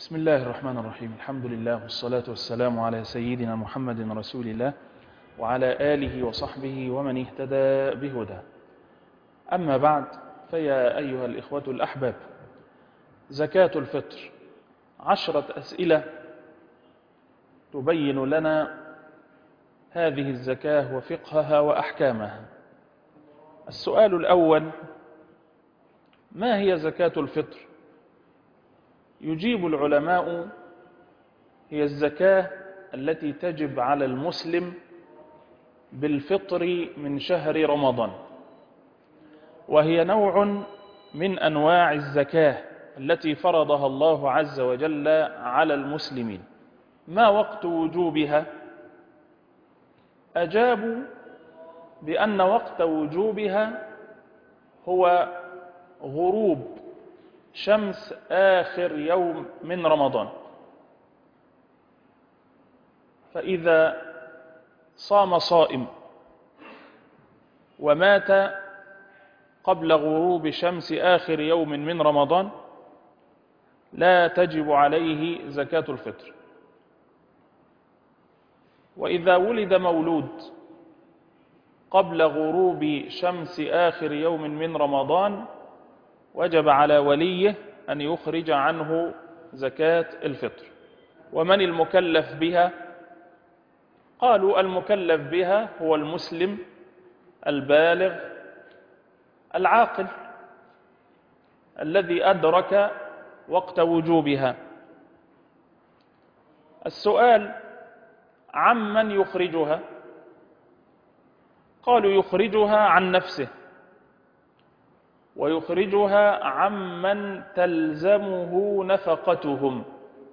بسم الله الرحمن الرحيم الحمد لله والصلاة والسلام على سيدنا محمد رسول الله وعلى آله وصحبه ومن اهتدى بهدى أما بعد فيا أيها الإخوة الأحباب زكاة الفطر عشرة أسئلة تبين لنا هذه الزكاة وفقهها وأحكامها السؤال الأول ما هي زكاة الفطر يجيب العلماء هي الزكاة التي تجب على المسلم بالفطر من شهر رمضان وهي نوع من أنواع الزكاة التي فرضها الله عز وجل على المسلمين ما وقت وجوبها أجابوا بأن وقت وجوبها هو غروب شمس آخر يوم من رمضان فإذا صام صائم ومات قبل غروب شمس آخر يوم من رمضان لا تجب عليه زكاة الفطر وإذا ولد مولود قبل غروب شمس آخر يوم من رمضان وجب على وليه أن يخرج عنه زكاة الفطر ومن المكلف بها قالوا المكلف بها هو المسلم البالغ العاقل الذي أدرك وقت وجوبها السؤال عمن يخرجها قالوا يخرجها عن نفسه ويخرجها عمن تلزمه نفقتهم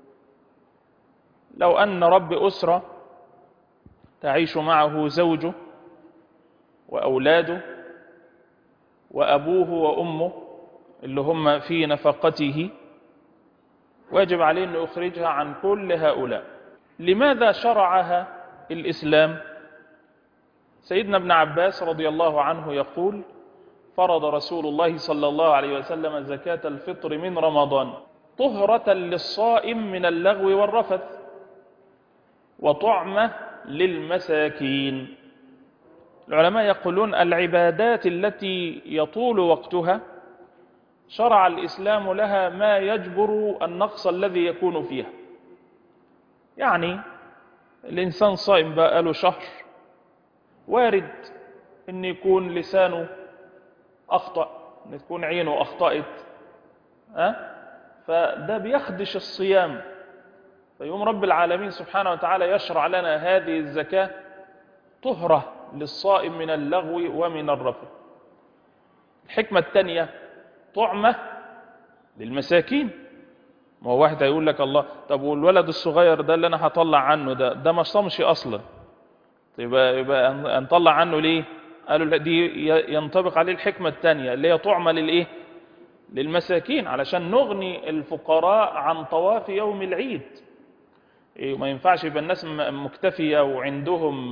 لو أن رب أسرة تعيش معه زوجه وأولاده وأبوه وأمه اللي هم في نفقته واجب عليه أن يخرجها عن كل هؤلاء لماذا شرعها الإسلام سيدنا ابن عباس رضي الله عنه يقول فرض رسول الله صلى الله عليه وسلم زكاة الفطر من رمضان طهرة للصائم من اللغو والرفث وطعمة للمساكين العلماء يقولون العبادات التي يطول وقتها شرع الإسلام لها ما يجبر النقص الذي يكون فيها يعني الإنسان صائم بقى له شهر وارد أن يكون لسانه أخطأ أن تكون عينه أخطأت أه؟ فده بيخدش الصيام فيوم رب العالمين سبحانه وتعالى يشرع لنا هذه الزكاة طهرة للصائم من اللغو ومن الرفث الحكمة الثانية طعمة للمساكين ما هو واحد هيقول لك الله طب والولد الصغير ده اللي انا هطلع عنه ده ده ما صامش اصلا يبقى يبقى نطلع عنه ليه قالوا لا دي ينطبق عليه الحكمة الثانية اللي هي طعمة للايه للمساكين علشان نغني الفقراء عن طواف يوم العيد إيه ما ينفعش يبقى الناس مكتفية وعندهم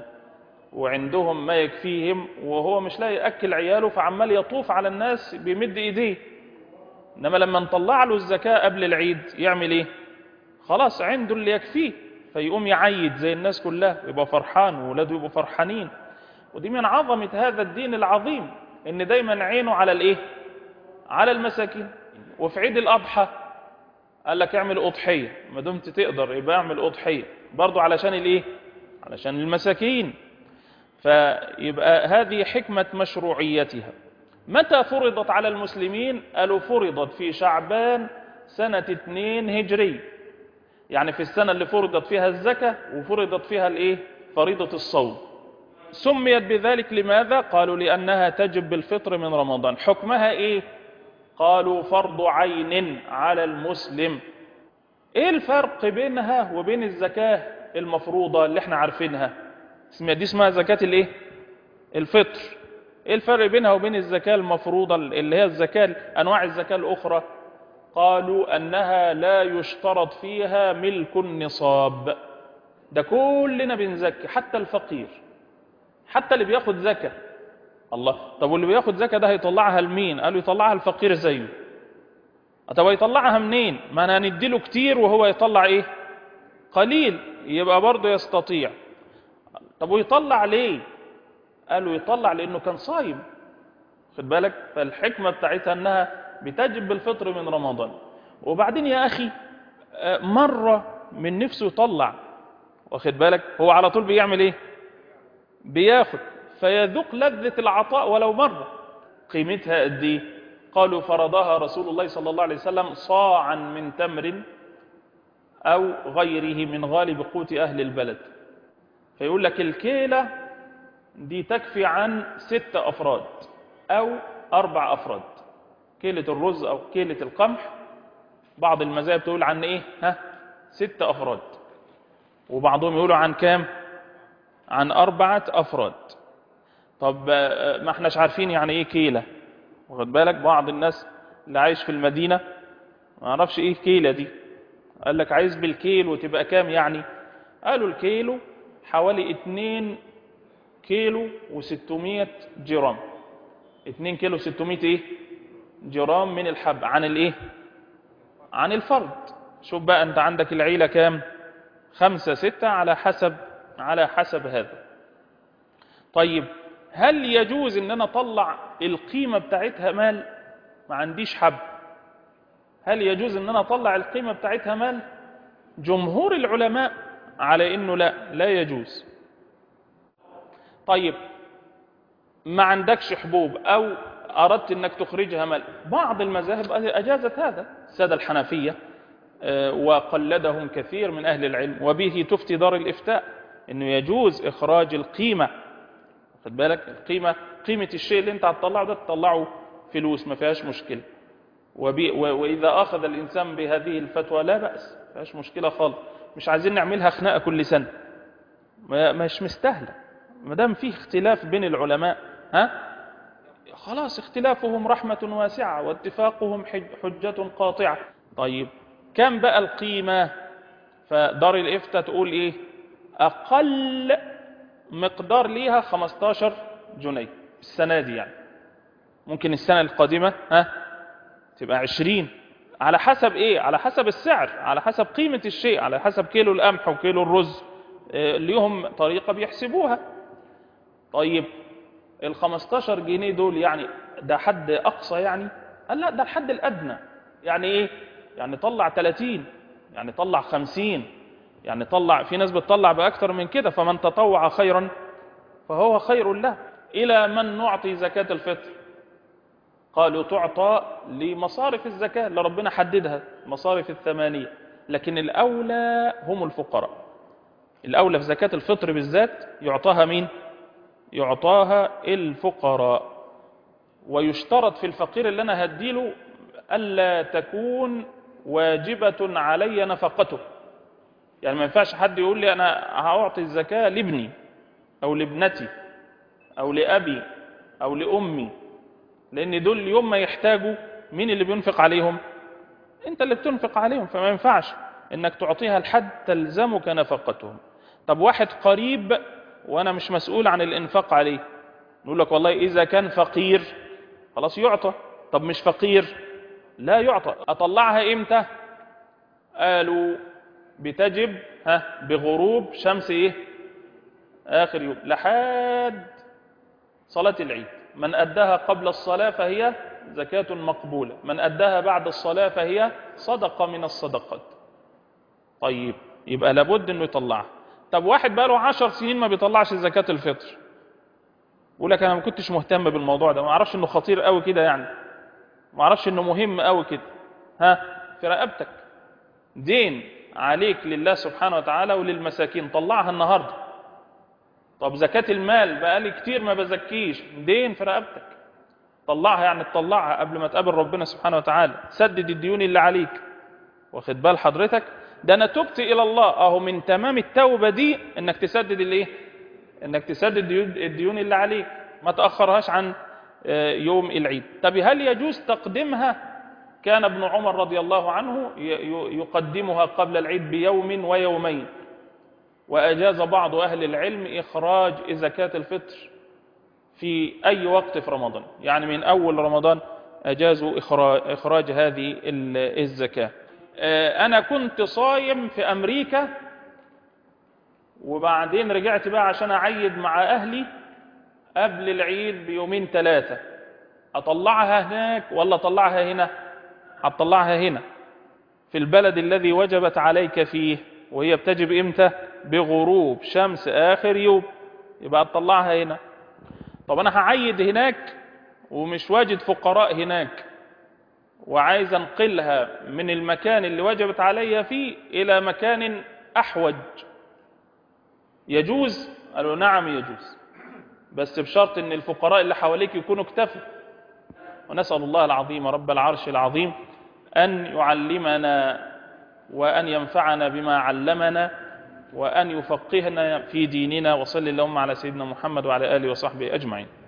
وعندهم ما يكفيهم وهو مش لاقي ياكل عياله فعمال يطوف على الناس بيمد ايديه انما لما نطلع له الزكاه قبل العيد يعمل ايه خلاص عنده اللي يكفيه فيقوم يعيد زي الناس كلها يبقى فرحان وولاده يبقوا فرحانين ودي من عظمه هذا الدين العظيم ان دايما عينه على الايه على المساكين وفي عيد الاضحى قال لك اعمل اضحيه ما دمت تقدر يبقى اعمل اضحيه برضه علشان الايه علشان المساكين فيبقى هذه حكمة مشروعيتها متى فرضت على المسلمين قالوا فرضت في شعبان سنة اتنين هجري يعني في السنة اللي فرضت فيها الزكاة وفرضت فيها الايه فريضة الصوم سميت بذلك لماذا قالوا لأنها تجب بالفطر من رمضان حكمها ايه قالوا فرض عين على المسلم ايه الفرق بينها وبين الزكاة المفروضة اللي احنا عارفينها اسمها دي اسمها زكاة الايه الفطر ايه الفرق بينها وبين الزكاة المفروضة اللي هي الزكاة انواع الزكاة الاخرى قالوا انها لا يشترط فيها ملك النصاب ده كلنا بنزكي حتى الفقير حتى اللي بياخد زكاة الله طب واللي بياخد زكاة ده هيطلعها لمين قالوا يطلعها الفقير زيه طب يطلعها منين ما انا نديله كتير وهو يطلع ايه قليل يبقى برضه يستطيع طب ويطلع ليه قالوا يطلع لانه كان صايم خد بالك فالحكمة بتاعتها انها بتجب بالفطر من رمضان وبعدين يا اخي آه، مرة من نفسه يطلع واخد بالك هو على طول بيعمل ايه بياخد فيذوق لذة العطاء ولو مرة قيمتها قد ايه قالوا فرضها رسول الله صلى الله عليه وسلم صاعا من تمر او غيره من غالب قوت اهل البلد فيقول لك الكيلة دي تكفي عن ست افراد او اربع افراد كيلة الرز او كيلة القمح بعض المذاهب تقول عن ايه ها ست افراد وبعضهم يقولوا عن كام عن اربعة افراد طب آه، ما احناش عارفين يعني ايه كيلة واخد بالك بعض الناس اللي عايش في المدينة ما يعرفش ايه كيلة دي قال لك عايز بالكيلو تبقى كام يعني قالوا الكيلو حوالي 2 كيلو و600 جرام 2 كيلو 600 ايه جرام من الحب عن الايه عن الفرد شوف بقى انت عندك العيلة كام خمسة ستة على حسب على حسب هذا طيب هل يجوز ان انا اطلع القيمة بتاعتها مال ما عنديش حب هل يجوز ان انا اطلع القيمة بتاعتها مال جمهور العلماء على انه لا لا يجوز طيب ما عندكش حبوب او اردت انك تخرجها مال بعض المذاهب اجازت هذا الساده الحنفيه آه، وقلدهم كثير من اهل العلم وبه تفتي دار الافتاء انه يجوز اخراج القيمه خد بالك القيمه قيمه الشيء اللي انت هتطلعه ده تطلعه فلوس ما فيهاش مشكله وبي و- واذا اخذ الانسان بهذه الفتوى لا باس ما فيهاش مشكله خالص مش عايزين نعملها خناقه كل سنه ما- مش مستاهله ما دام فيه اختلاف بين العلماء ها خلاص اختلافهم رحمة واسعة واتفاقهم حج- حجة قاطعة طيب كم بقى القيمة فدار الإفتاء تقول إيه أقل مقدار ليها 15 جنيه السنة دي يعني ممكن السنة القادمة ها تبقى 20 على حسب ايه على حسب السعر على حسب قيمة الشيء على حسب كيلو القمح وكيلو الرز آه، ليهم طريقة بيحسبوها طيب ال 15 جنيه دول يعني ده حد اقصى يعني قال لا ده الحد الادنى يعني ايه يعني طلع 30 يعني طلع 50 يعني طلع في ناس بتطلع باكثر من كده فمن تطوع خيرا فهو خير له الى من نعطي زكاة الفطر قالوا تعطى لمصارف الزكاة اللي ربنا حددها مصارف الثمانية لكن الأولى هم الفقراء الأولى في زكاة الفطر بالذات يعطاها مين يعطاها الفقراء ويشترط في الفقير اللي أنا هديله ألا تكون واجبة علي نفقته يعني ما ينفعش حد يقول لي أنا هأعطي الزكاة لابني أو لابنتي أو لأبي أو لأمي لأن دول يوم ما يحتاجوا مين اللي بينفق عليهم أنت اللي بتنفق عليهم فما ينفعش إنك تعطيها لحد تلزمك نفقتهم طب واحد قريب وأنا مش مسؤول عن الإنفاق عليه نقول لك والله إذا كان فقير خلاص يعطى طب مش فقير لا يعطى أطلعها إمتى قالوا بتجب ها بغروب شمس إيه آخر يوم لحد صلاة العيد من أداها قبل الصلاة فهي زكاة مقبولة من أداها بعد الصلاة فهي صدقة من الصدقات طيب يبقى لابد أنه يطلعها طب واحد بقى له عشر سنين ما بيطلعش زكاة الفطر يقول لك أنا ما كنتش مهتم بالموضوع ده ما أعرفش أنه خطير قوي كده يعني ما أعرفش أنه مهم قوي كده ها في رقبتك دين عليك لله سبحانه وتعالى وللمساكين طلعها النهارده طب زكاة المال بقالي كتير ما بزكيش دين في رقبتك طلعها يعني تطلعها قبل ما تقابل ربنا سبحانه وتعالى سدد الديون اللي عليك واخد بال حضرتك ده انا تبت الى الله اهو من تمام التوبة دي انك تسدد الايه انك تسدد الديون- الديون اللي عليك ما تأخرهاش عن آه، يوم العيد طب هل يجوز تقديمها كان ابن عمر رضي الله عنه ي- ي- يقدمها قبل العيد بيوم ويومين وأجاز بعض أهل العلم إخراج زكاة الفطر في أي وقت في رمضان يعني من أول رمضان أجازوا إخراج هذه الزكاة أنا كنت صايم في أمريكا وبعدين رجعت بقى عشان أعيد مع أهلي قبل العيد بيومين ثلاثة أطلعها هناك ولا أطلعها هنا هتطلعها هنا في البلد الذي وجبت عليك فيه وهي بتجب إمتى بغروب شمس آخر يوم يبقى تطلعها هنا طب أنا هعيد هناك ومش واجد فقراء هناك وعايز انقلها من المكان اللي وجبت عليا فيه إلى مكان أحوج يجوز قالوا نعم يجوز بس بشرط ان الفقراء اللي حواليك يكونوا اكتفوا ونسأل الله العظيم رب العرش العظيم أن يعلمنا وأن ينفعنا بما علمنا وأن يفقهنا في ديننا وصل اللهم على سيدنا محمد وعلى آله وصحبه أجمعين